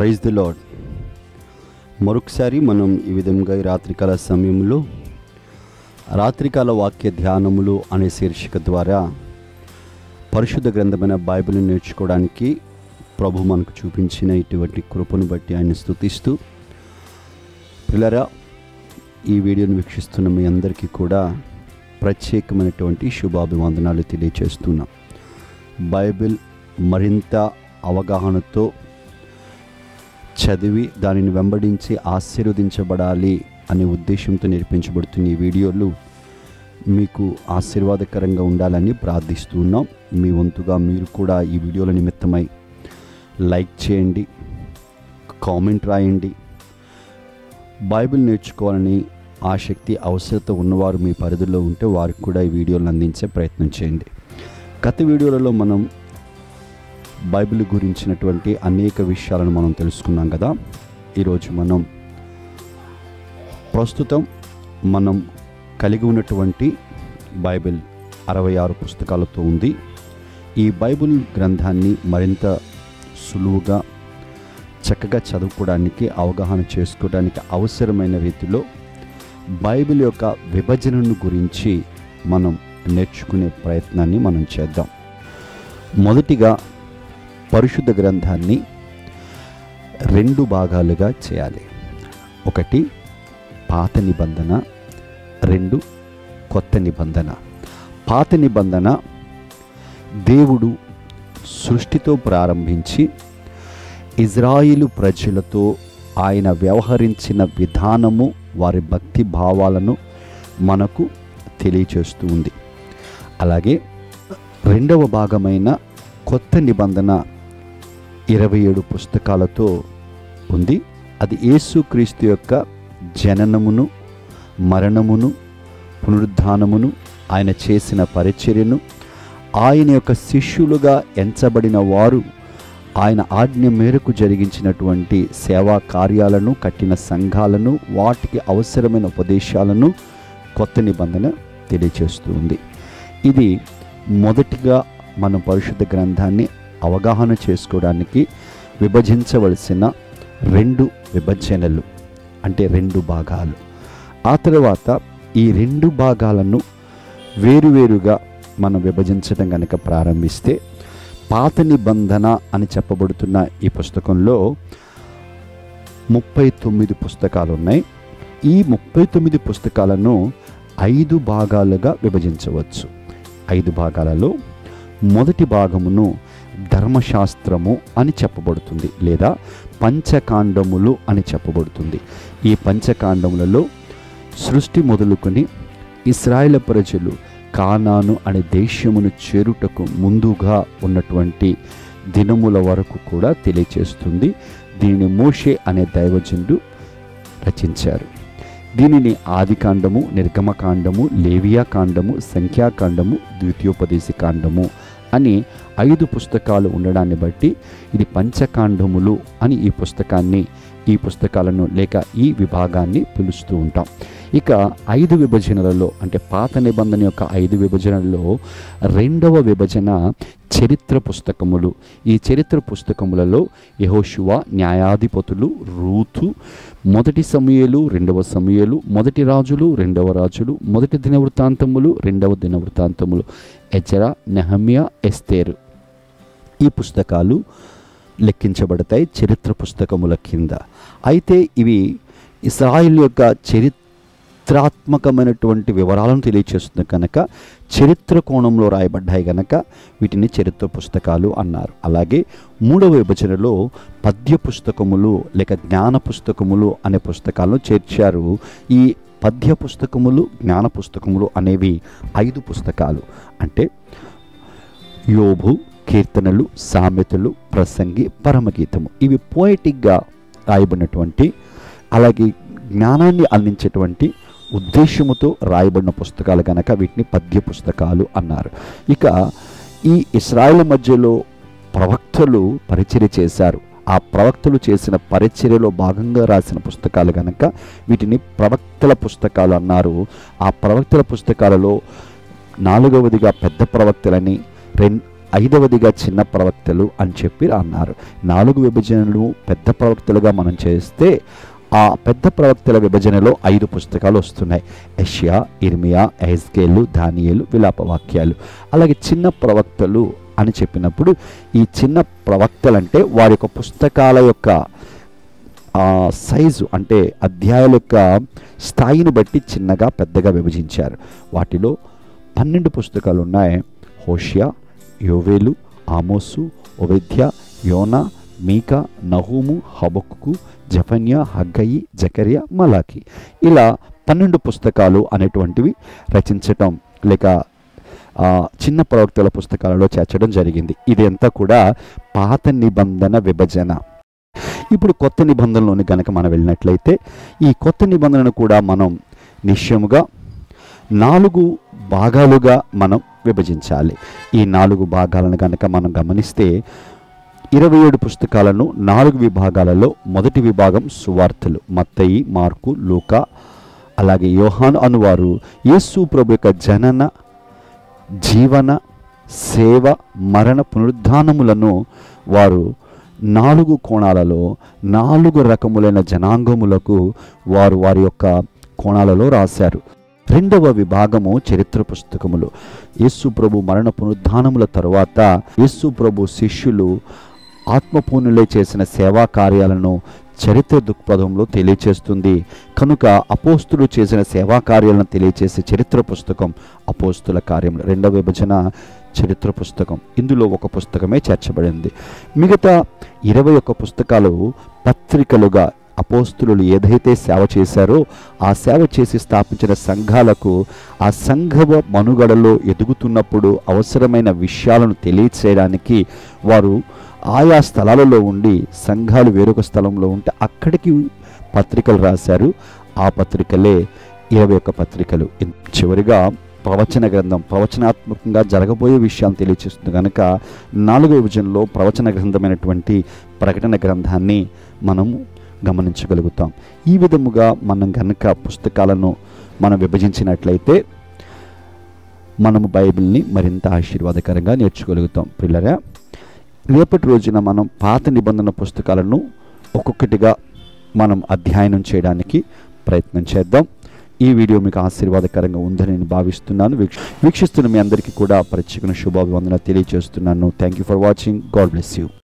praise the lord మరొకసారి మనం ఈ విధంగా ఈ రాత్రికాల సమయంలో రాత్రికాల వాక్య ధ్యానములు అనే శీర్షిక ద్వారా పరిశుద్ధ గ్రంథమైన బైబిల్ని నేర్చుకోవడానికి ప్రభు మనకు చూపించిన ఇటువంటి కృపను బట్టి ఆయన స్తుతిస్తూ పిల్లరా ఈ వీడియోను వీక్షిస్తున్న మీ అందరికీ కూడా ప్రత్యేకమైనటువంటి శుభాభివందనాలు తెలియచేస్తున్నాం బైబిల్ మరింత అవగాహనతో చదివి దానిని వెంబడించి ఆశీర్వదించబడాలి అనే ఉద్దేశంతో నేర్పించబడుతున్న ఈ వీడియోలు మీకు ఆశీర్వాదకరంగా ఉండాలని ప్రార్థిస్తున్నాం మీ వంతుగా మీరు కూడా ఈ వీడియోల నిమిత్తమై లైక్ చేయండి కామెంట్ రాయండి బైబిల్ నేర్చుకోవాలని ఆసక్తి అవసరత ఉన్నవారు మీ పరిధిలో ఉంటే వారికి కూడా ఈ వీడియోలను అందించే ప్రయత్నం చేయండి గత వీడియోలలో మనం బైబిల్ గురించినటువంటి అనేక విషయాలను మనం తెలుసుకున్నాం కదా ఈరోజు మనం ప్రస్తుతం మనం కలిగి ఉన్నటువంటి బైబిల్ అరవై ఆరు పుస్తకాలతో ఉంది ఈ బైబిల్ గ్రంథాన్ని మరింత సులువుగా చక్కగా చదువుకోవడానికి అవగాహన చేసుకోవడానికి అవసరమైన రీతిలో బైబిల్ యొక్క విభజనను గురించి మనం నేర్చుకునే ప్రయత్నాన్ని మనం చేద్దాం మొదటిగా పరిశుద్ధ గ్రంథాన్ని రెండు భాగాలుగా చేయాలి ఒకటి పాత నిబంధన రెండు కొత్త నిబంధన పాత నిబంధన దేవుడు సృష్టితో ప్రారంభించి ఇజ్రాయిలు ప్రజలతో ఆయన వ్యవహరించిన విధానము వారి భక్తి భావాలను మనకు తెలియచేస్తూ ఉంది అలాగే రెండవ భాగమైన కొత్త నిబంధన ఇరవై ఏడు పుస్తకాలతో ఉంది అది యేసుక్రీస్తు యొక్క జననమును మరణమును పునరుద్ధానమును ఆయన చేసిన పరిచర్యను ఆయన యొక్క శిష్యులుగా ఎంచబడిన వారు ఆయన ఆజ్ఞ మేరకు జరిగించినటువంటి సేవా కార్యాలను కట్టిన సంఘాలను వాటికి అవసరమైన ఉపదేశాలను కొత్త నిబంధన తెలియచేస్తూ ఉంది ఇది మొదటిగా మనం పరిశుద్ధ గ్రంథాన్ని అవగాహన చేసుకోవడానికి విభజించవలసిన రెండు విభజనలు అంటే రెండు భాగాలు ఆ తర్వాత ఈ రెండు భాగాలను వేరువేరుగా మనం విభజించడం కనుక ప్రారంభిస్తే పాత నిబంధన అని చెప్పబడుతున్న ఈ పుస్తకంలో ముప్పై తొమ్మిది పుస్తకాలు ఉన్నాయి ఈ ముప్పై తొమ్మిది పుస్తకాలను ఐదు భాగాలుగా విభజించవచ్చు ఐదు భాగాలలో మొదటి భాగమును ధర్మశాస్త్రము అని చెప్పబడుతుంది లేదా పంచకాండములు అని చెప్పబడుతుంది ఈ పంచకాండములలో సృష్టి మొదలుకొని ఇస్రాయేల్ ప్రజలు కానాను అనే దేశమును చేరుటకు ముందుగా ఉన్నటువంటి దినముల వరకు కూడా తెలియచేస్తుంది దీనిని మోషే అనే దైవజనుడు రచించారు దీనిని ఆదికాండము నిర్గమకాండము లేవియా కాండము సంఖ్యాకాండము ద్వితీయోపదేశ కాండము అని ఐదు పుస్తకాలు ఉండడాన్ని బట్టి ఇది పంచకాండములు అని ఈ పుస్తకాన్ని ఈ పుస్తకాలను లేక ఈ విభాగాన్ని పిలుస్తూ ఉంటాం ఇక ఐదు విభజనలలో అంటే పాత నిబంధన యొక్క ఐదు విభజనలలో రెండవ విభజన చరిత్ర పుస్తకములు ఈ చరిత్ర పుస్తకములలో యహోశువ న్యాయాధిపతులు రూతు మొదటి సమయలు రెండవ సమయలు మొదటి రాజులు రెండవ రాజులు మొదటి దినవృత్తాంతములు రెండవ దినవృత్తాంతములు ఎజరా నెహమ్యా ఎస్తేరు ఈ పుస్తకాలు లెక్కించబడతాయి చరిత్ర పుస్తకముల కింద అయితే ఇవి ఇస్రాయిల్ యొక్క చరిత్రాత్మకమైనటువంటి వివరాలను తెలియచేస్తుంది కనుక చరిత్ర కోణంలో రాయబడ్డాయి కనుక వీటిని చరిత్ర పుస్తకాలు అన్నారు అలాగే మూడవ విభజనలో పద్య పుస్తకములు లేక జ్ఞాన పుస్తకములు అనే పుస్తకాలను చేర్చారు ఈ పద్య పుస్తకములు జ్ఞాన పుస్తకములు అనేవి ఐదు పుస్తకాలు అంటే యోబు కీర్తనలు సామెతలు ప్రసంగి పరమగీతము ఇవి పోయిటిక్గా రాయబడినటువంటి అలాగే జ్ఞానాన్ని అందించేటువంటి ఉద్దేశముతో రాయబడిన పుస్తకాలు కనుక వీటిని పద్య పుస్తకాలు అన్నారు ఇక ఈ ఇస్రాయేల్ మధ్యలో ప్రవక్తలు పరిచర్య చేశారు ఆ ప్రవక్తలు చేసిన పరిచర్యలో భాగంగా రాసిన పుస్తకాలు కనుక వీటిని ప్రవక్తల పుస్తకాలు అన్నారు ఆ ప్రవక్తల పుస్తకాలలో నాలుగవదిగా పెద్ద ప్రవక్తలని రెం ఐదవదిగా చిన్న ప్రవక్తలు అని చెప్పి అన్నారు నాలుగు విభజనలు పెద్ద ప్రవక్తలుగా మనం చేస్తే ఆ పెద్ద ప్రవక్తల విభజనలో ఐదు పుస్తకాలు వస్తున్నాయి యష్యా ఇర్మియా ఎహెస్కేలు దానియేలు విలాపవాక్యాలు అలాగే చిన్న ప్రవక్తలు అని చెప్పినప్పుడు ఈ చిన్న ప్రవక్తలు అంటే వారి యొక్క పుస్తకాల యొక్క ఆ సైజు అంటే అధ్యాయాల యొక్క స్థాయిని బట్టి చిన్నగా పెద్దగా విభజించారు వాటిలో పన్నెండు పుస్తకాలు ఉన్నాయి హోషియా యోవేలు ఆమోసు ఒవెధ్య యోనా మీకా నహూము హబక్కు జఫన్యా హగ్గయి జకర్య మలాకి ఇలా పన్నెండు పుస్తకాలు అనేటువంటివి రచించటం లేక ఆ, చిన్న ప్రవక్తల పుస్తకాలలో చేర్చడం జరిగింది ఇదంతా కూడా పాత నిబంధన విభజన ఇప్పుడు కొత్త నిబంధనలోని గనక మనం వెళ్ళినట్లయితే ఈ కొత్త నిబంధనను కూడా మనం నిశ్చయముగా నాలుగు భాగాలుగా మనం విభజించాలి ఈ నాలుగు భాగాలను గనక మనం గమనిస్తే ఇరవై ఏడు పుస్తకాలను నాలుగు విభాగాలలో మొదటి విభాగం సువార్తలు మత్తయి మార్కు లూకా అలాగే యోహాన్ అనువారు యేసు ప్రభు యొక్క జనన జీవన సేవ మరణ పునరుద్ధానములను వారు నాలుగు కోణాలలో నాలుగు రకములైన జనాంగములకు వారు వారి యొక్క కోణాలలో రాశారు రెండవ విభాగము చరిత్ర పుస్తకములు యేసు ప్రభు మరణ పునరుద్ధానముల తరువాత యేసు ప్రభు శిష్యులు ఆత్మపూర్ణులే చేసిన సేవా కార్యాలను చరిత్ర దృక్పథంలో తెలియచేస్తుంది కనుక అపోస్తులు చేసిన సేవా కార్యాలను తెలియచేసే చరిత్ర పుస్తకం అపోస్తుల కార్యములు రెండవ విభజన చరిత్ర పుస్తకం ఇందులో ఒక పుస్తకమే చేర్చబడింది మిగతా ఇరవై ఒక్క పుస్తకాలు పత్రికలుగా అపోస్తులు ఏదైతే సేవ చేశారో ఆ సేవ చేసి స్థాపించిన సంఘాలకు ఆ సంఘవ మనుగడలో ఎదుగుతున్నప్పుడు అవసరమైన విషయాలను తెలియచేయడానికి వారు ఆయా స్థలాలలో ఉండి సంఘాలు వేరొక స్థలంలో ఉంటే అక్కడికి పత్రికలు రాశారు ఆ పత్రికలే ఇరవై ఒక్క పత్రికలు ఇన్- చివరిగా ప్రవచన గ్రంథం ప్రవచనాత్మకంగా జరగబోయే విషయాన్ని తెలియచేస్తుంది కనుక నాలుగో విభజనలో ప్రవచన గ్రంథమైనటువంటి ప్రకటన గ్రంథాన్ని మనము గమనించగలుగుతాం ఈ విధముగా మనం గనక పుస్తకాలను మనం విభజించినట్లయితే మనము బైబిల్ని మరింత ఆశీర్వాదకరంగా నేర్చుకోగలుగుతాం పిల్లరా రేపటి రోజున మనం పాత నిబంధన పుస్తకాలను ఒక్కొక్కటిగా మనం అధ్యయనం చేయడానికి ప్రయత్నం చేద్దాం ఈ వీడియో మీకు ఆశీర్వాదకరంగా ఉందని నేను భావిస్తున్నాను వీక్ష వీక్షిస్తున్న మీ అందరికీ కూడా ప్రత్యేక శుభాభివందన తెలియజేస్తున్నాను thank you for watching God bless you